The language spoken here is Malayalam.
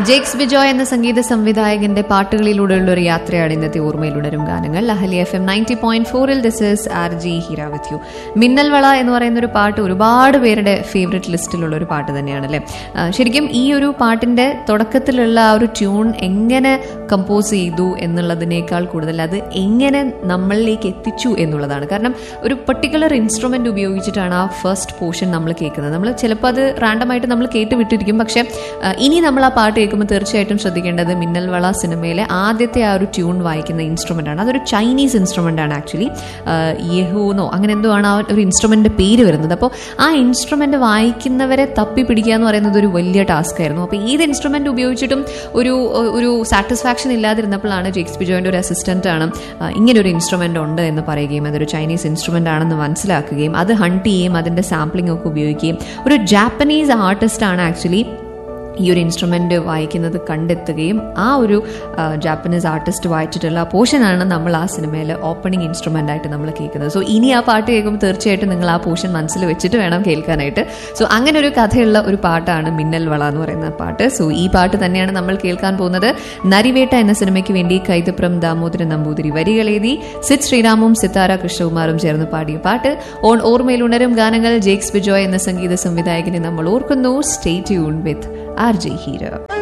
ജേക്സ് ബിജോയ് എന്ന സംഗീത സംവിധായകന്റെ പാട്ടുകളിലൂടെയുള്ള ഒരു യാത്രയാണ് ഇന്നത്തെ ഓർമ്മയിലുണരും ഗാനങ്ങൾ അഹലി എഫ് എം നയൻറ്റി പോയിന്റ് ഫോറിൽ this is R G Heera with you മിന്നൽ വള എന്ന് പറയുന്ന ഒരു പാട്ട് ഒരുപാട് പേരുടെ ഫേവറേറ്റ് ലിസ്റ്റിലുള്ള ഒരു പാട്ട് തന്നെയാണ് അല്ലേ ആ, ശരിക്കും ഈ ഒരു പാട്ടിന്റെ തുടക്കത്തിലുള്ള ആ ഒരു ട്യൂൺ എങ്ങനെ കമ്പോസ് ചെയ്തു എന്നുള്ളതിനേക്കാൾ കൂടുതൽ അത് എങ്ങനെ നമ്മളിലേക്ക് എത്തിച്ചു എന്നുള്ളതാണ് കാരണം ഒരു പർട്ടിക്കുലർ ഇൻസ്ട്രുമെന്റ് ഉപയോഗിച്ചിട്ടാണ് ആ ഫസ്റ്റ് പോർഷൻ നമ്മൾ കേൾക്കുന്നത് നമ്മൾ ചിലപ്പോൾ അത് റാൻഡമായിട്ട് നമ്മൾ കേട്ട് വിട്ടിരിക്കും പക്ഷെ ആ, ഇനി നമ്മൾ ആ പാട്ട് കേൾക്കുമ്പോൾ തീർച്ചയായിട്ടും ശ്രദ്ധിക്കേണ്ടത് മിന്നൽ വള സിനിമയിലെ ആദ്യത്തെ ആ ഒരു ട്യൂൺ വായിക്കുന്ന ഇൻസ്ട്രുമെന്റ് ആണ് അതൊരു ചൈനീസ് ഇൻസ്ട്രുമെന്റ് ആണ് ആക്ച്വലി യഹൂന്നോ അങ്ങനെ എന്തോ ആണ് ആ ഒരു ഇൻസ്ട്രുമെന്റ് പേര് വരുന്നത് അപ്പോൾ ആ ഇൻസ്ട്രുമെന്റ് വായിക്കുന്നവരെ തപ്പി പിടിക്കുക എന്ന് പറയുന്നത് ഒരു വലിയ ടാസ്ക് ആയിരുന്നു അപ്പോൾ ഏത് ഇൻസ്ട്രുമെന്റ് ഉപയോഗിച്ചിട്ടും ഒരു ഒരു സാറ്റിസ്ഫാക്ഷൻ ഇല്ലാതിരുന്നപ്പോഴാണ് ജെക്സ് ബിജോയുടെ ഒരു അസിസ്റ്റന്റ് ആണ് ആ, ഇങ്ങനെ ഒരു ഇൻസ്ട്രുമെന്റ് ഉണ്ട് എന്ന് പറയുകയും അതൊരു ചൈനീസ് ഇൻസ്ട്രുമെന്റ് ആണെന്ന് മനസ്സിലാക്കുകയും അത് ഹണ്ട് ചെയ്യുകയും അതിന്റെ സാമ്പിളിംഗ് ഒക്കെ ഉപയോഗിക്കുകയും ഒരു ജാപ്പനീസ് ആർട്ടിസ്റ്റ് ആണ് ആക്ച്വലി ഈ ഒരു ഇൻസ്ട്രുമെന്റ് വായിക്കുന്നത് കണ്ടെത്തുകയും ആ ഒരു ആ, ജാപ്പനീസ് ആർട്ടിസ്റ്റ് വായിച്ചിട്ടുള്ള ആ പോർഷനാണ് നമ്മൾ ആ സിനിമയിൽ ഓപ്പണിംഗ് ഇൻസ്ട്രുമെന്റ് ആയിട്ട് നമ്മൾ കേൾക്കുന്നത് സോ ഇനി ആ പാട്ട് കേൾക്കുമ്പോൾ തീർച്ചയായിട്ടും നിങ്ങൾ ആ പോർഷൻ മനസ്സിൽ വെച്ചിട്ട് വേണം കേൾക്കാനായിട്ട് സോ അങ്ങനെ ഒരു കഥയുള്ള ഒരു പാട്ടാണ് മിന്നൽ വള എന്ന് പറയുന്ന പാട്ട് സോ ഈ പാട്ട് തന്നെയാണ് നമ്മൾ കേൾക്കാൻ പോകുന്നത് നരിവേട്ട എന്ന സിനിമയ്ക്ക് വേണ്ടി കൈതപ്രം ദാമോദരൻ നമ്പൂതിരി വരികളെഴുതി സിത് ശ്രീറാമും സിത്താര കൃഷ്ണകുമാറും ചേർന്ന് പാടിയ പാട്ട് ഓൺ ഓർമ്മയിൽ ഉണരും ഗാനങ്ങൾ ജേക്സ് ബിജോയ് എന്ന സംഗീത സംവിധായകനെ നമ്മൾ ഓർക്കുന്നു stay tune with R J ഹീരോ